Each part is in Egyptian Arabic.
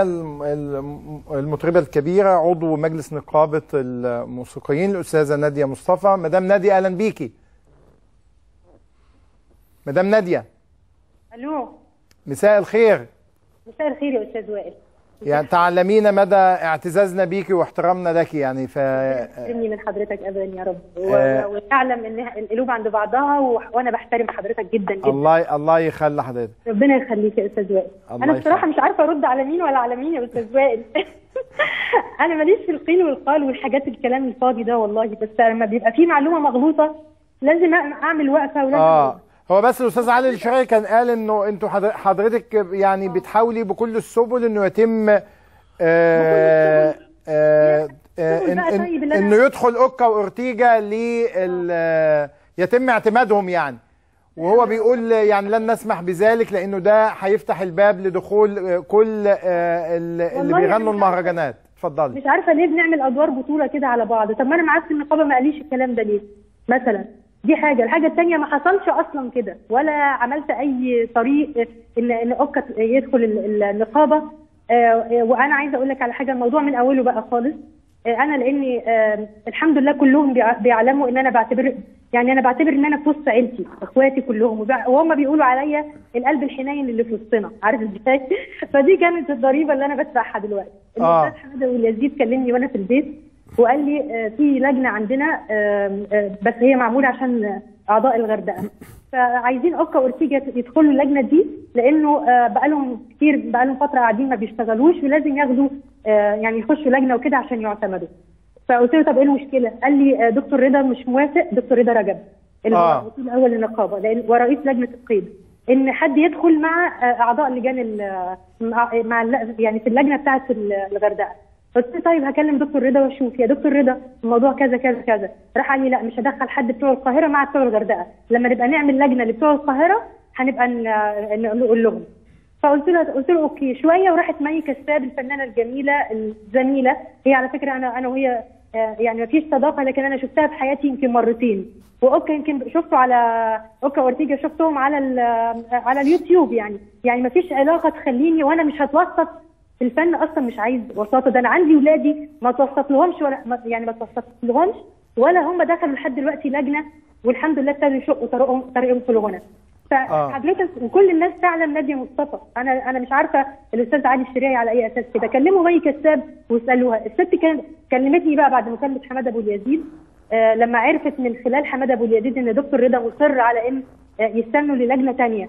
الم- الم- المطربة الكبيرة عضو مجلس نقابة الموسيقيين الأستاذة نادية مصطفى مدام نادية أهلا بيكي مدام نادية الو مساء الخير مساء الخير يا استاذ وائل يعني تعلمين مدى اعتزازنا بيكي واحترامنا لك يعني ف تحرمني من حضرتك ابدا يا رب و- آه. وتعلم ان القلوب عند بعضها و... وانا بحترم حضرتك جدا جدا الله الله يخلي حضرتك ربنا يخليك يا استاذ وائل الله انا بصراحه يخليك. مش عارفه ارد على مين ولا على مين يا استاذ وائل انا ماليش في القيل والقال والحاجات الكلام الفاضي ده والله بس لما بيبقى في معلومه مغلوطه لازم أ- اعمل وقفه ولازم اه هو بس الاستاذ علي الشرعي كان قال انه انتوا حضر- حضرتك يعني بتحاولي بكل السبل انه يتم آه آه آه السبل إن بقى إن طيب اللي أنا- انه يدخل اوكا واورتيجا لل آه، يتم اعتمادهم يعني وهو بيقول يعني لن نسمح بذلك لانه ده هيفتح الباب لدخول آه، كل آه، ال- اللي والله بيغنوا يعني المهرجانات اتفضلي مش عارفه ليه بنعمل ادوار بطوله كده على بعض طب ما انا معاك في النقابه ما قاليش الكلام ده ليه مثلا دي حاجه الحاجه الثانيه ما حصلش اصلا كده ولا عملت اي طريق ان ان اوكا يدخل ال- النقابه آه، آه، وانا عايزه اقول لك على حاجه الموضوع من اوله بقى خالص آه، انا لاني آه، الحمد لله كلهم بيع- بيعلموا ان انا بعتبر يعني انا بعتبر ان انا في وسط عيلتي اخواتي كلهم وبع- وهم بيقولوا عليا القلب الحنين اللي في وسطنا عارف ازاي فدي كانت الضريبه اللي انا بدفعها دلوقتي آه. الاستاذ حماده واليزيد كلمني وانا في البيت وقال لي آه، في لجنه عندنا آم، آه، بس هي معموله عشان اعضاء الغردقه فعايزين اوكا واورتيجا يدخلوا اللجنه دي لانه آه، بقالهم كتير بقالهم فتره قاعدين ما بيشتغلوش ولازم ياخدوا آه، يعني يخشوا لجنه وكده عشان يعتمدوا فقلت له طب ايه المشكله؟ قال لي آه، دكتور رضا مش موافق دكتور رضا رجب اللي آه. هو الوكيل الاول للنقابه لان ورئيس لجنه القيد ان حد يدخل مع آه، اعضاء لجان ال- مع مع الل- يعني في اللجنه بتاعه ال- الغردقه قلت له طيب هكلم دكتور رضا واشوف يا دكتور رضا الموضوع كذا كذا كذا راح قال لي لا مش هدخل حد بتوع القاهره مع بتوع الغردقه لما نبقى نعمل لجنه لبتوع القاهره هنبقى ن- ن- نقول لهم فقلت له قلت له اوكي شويه وراحت مي كساب الفنانه الجميله الزميله هي على فكره انا انا وهي آه، يعني ما فيش صداقه لكن انا شفتها في حياتي يمكن مرتين واوكا يمكن شفته على اوكا وارتيجا شفتهم على ال- على اليوتيوب يعني يعني ما فيش علاقه تخليني وانا مش هتوسط في الفن اصلا مش عايز وساطه ده انا عندي ولادي ما توسط لهمش ولا ما- يعني ما توسط لهمش ولا هم دخلوا لحد دلوقتي لجنه والحمد لله ابتدوا يشقوا طريقهم طريقهم في الغنى فحضرتك وكل الناس تعلم ناديه مصطفى انا انا مش عارفه الاستاذ علي الشريعي على اي اساس كده كلموا مي كساب واسالوها الست كانت كلمتني بقى بعد مكالمه حماده ابو اليزيد آه لما عرفت من خلال حماده ابو اليزيد ان دكتور رضا مصر على ان آه يستنوا للجنه ثانيه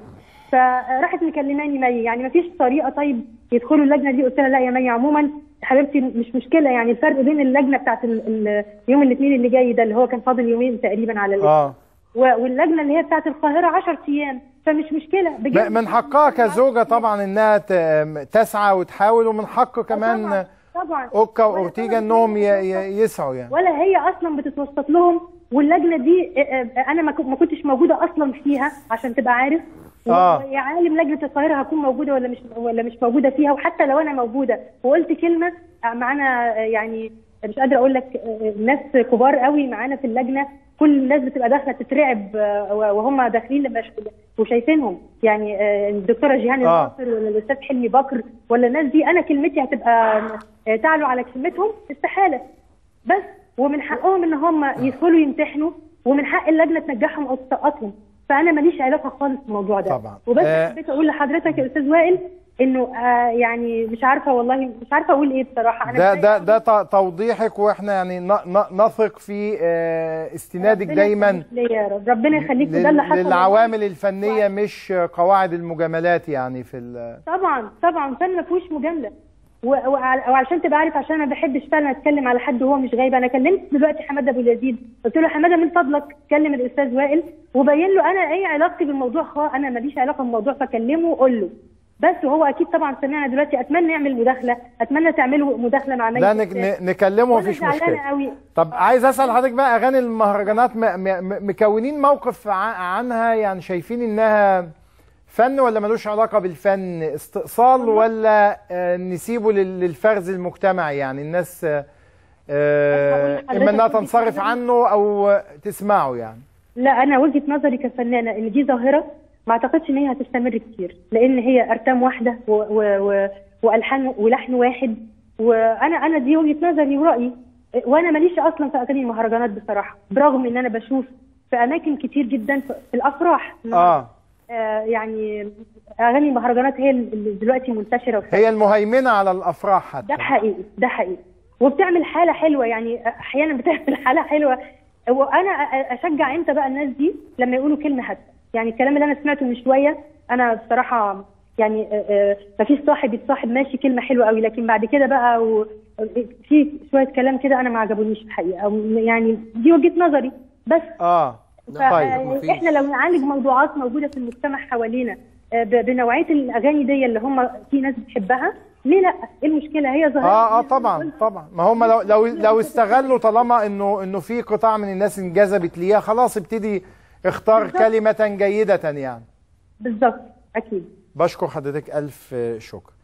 فراحت مكلماني مي يعني ما فيش طريقه طيب يدخلوا اللجنه دي قلت لها لا يا مي عموما حبيبتي مش مشكله يعني الفرق بين اللجنه بتاعت ال- ال- يوم الاثنين اللي جاي ده اللي هو كان فاضل يومين تقريبا على الاسم اه و- واللجنه اللي هي بتاعت القاهره 10 ايام فمش مشكله بجد م- من حقها كزوجة طبعا انها ت- تسعى وتحاول ومن حق كمان طبعا طبعا اوكا ولا واورتيجا طبعاً انهم ي- هي ي- يسعوا يعني ولا هي اصلا بتتوسط لهم واللجنه دي آه، آه، انا ما كن- ما كنتش موجوده اصلا فيها عشان تبقى عارف آه. يا عالم لجنه القاهره هكون موجوده ولا مش ولا مش موجوده فيها وحتى لو انا موجوده وقلت كلمه آه، معانا آه، يعني مش قادره اقول لك آه، ناس كبار قوي معانا في اللجنه كل الناس بتبقى داخله تترعب آه، وهم داخلين لما ش- وشايفينهم يعني آه، الدكتوره جيهان آه. الناصر ولا الاستاذ حلمي بكر ولا الناس دي انا كلمتي هتبقى آه، تعلو على كلمتهم استحاله بس ومن حقهم ان هم يدخلوا يمتحنوا ومن حق اللجنه تنجحهم او تسقطهم فانا ماليش علاقه خالص بالموضوع ده طبعا. وبس آه. حبيت اقول لحضرتك يا استاذ وائل انه آه يعني مش عارفه والله مش عارفه اقول ايه بصراحه انا ده مش ده ده ت- توضيحك واحنا يعني ن- ن- نثق في آه، استنادك ربنا دايما يخليك ليا يا رب ربنا يخليك وده اللي لل- حصل للعوامل الفنية مش قواعد المجاملات يعني في ال- طبعا طبعا فن ما فيهوش مجامله و- وع- وعشان تبقى عارف عشان انا ما بحبش فعلا اتكلم على حد وهو مش غايب انا كلمت دلوقتي حماده ابو اليزيد قلت له حماده من فضلك كلم الاستاذ وائل وبين له انا ايه علاقتي بالموضوع خا انا ماليش علاقه بالموضوع فكلمه وقول له بس وهو اكيد طبعا سمعنا دلوقتي اتمنى يعمل مداخله اتمنى تعملوا مداخله مع لا ميت نك- ن- نكلمه وأنا مفيش زعلانة مشكلة قوي طب عايز اسال حضرتك بقى اغاني المهرجانات م- م- مكونين موقف ع- عنها يعني شايفين انها فن ولا ملوش علاقه بالفن استئصال ولا آه، نسيبه لل- للفرز المجتمعي يعني الناس آه، آه، هقول اما انها لحضرتك تنصرف ودي عنه او تسمعه يعني لا انا وجهه نظري كفنانه ان دي ظاهره ما اعتقدش ان هي هتستمر كتير لان هي ارتام واحده و و و والحان ولحن واحد وانا انا دي وجهه نظري ورايي وانا ماليش اصلا في اغاني المهرجانات بصراحه برغم ان انا بشوف في اماكن كتير جدا في في الافراح اه آه، يعني اغاني المهرجانات هي اللي دلوقتي منتشره وفي هي المهيمنه على الافراح حتى ده حقيقي ده حقيقي وبتعمل حاله حلوه يعني احيانا بتعمل حاله حلوه وانا أ- اشجع امتى بقى الناس دي لما يقولوا كلمه هادفه يعني الكلام اللي انا سمعته من شويه انا بصراحه يعني ما فيش صاحب يتصاحب ماشي كلمه حلوه قوي لكن بعد كده بقى و... في شويه كلام كده انا ما عجبونيش الحقيقه أو يعني دي وجهه نظري بس اه طيب مفيش. فاحنا لو نعالج موضوعات موجوده في المجتمع حوالينا آه، ب- بنوعيه الاغاني دي اللي هم في ناس بتحبها ليه لا ايه المشكله هي ظاهره اه اه طبعا طبعا ما هم لو لو لو استغلوا طالما انه انه في قطاع من الناس انجذبت ليها خلاص ابتدي اختار بالظبط. كلمة جيدة يعني بالظبط اكيد بشكر حضرتك ألف شكر